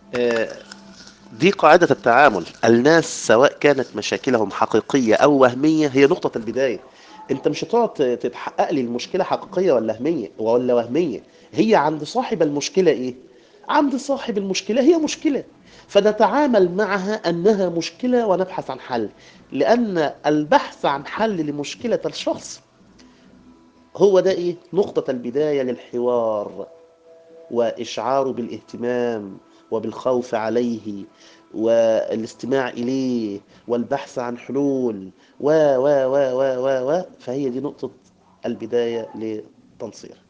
آه، دي قاعدة التعامل الناس سواء كانت مشاكلهم حقيقية أو وهمية هي نقطة البداية انت مش هتقعد تتحقق لي المشكلة حقيقية ولا وهمية ولا وهمية هي عند صاحب المشكلة ايه عند صاحب المشكلة هي مشكلة فنتعامل معها أنها مشكلة ونبحث عن حل لأن البحث عن حل لمشكلة الشخص هو ده ايه نقطة البداية للحوار وإشعاره بالاهتمام وبالخوف عليه والاستماع إليه والبحث عن حلول و و و و و و فهي دي نقطة البداية للتنصير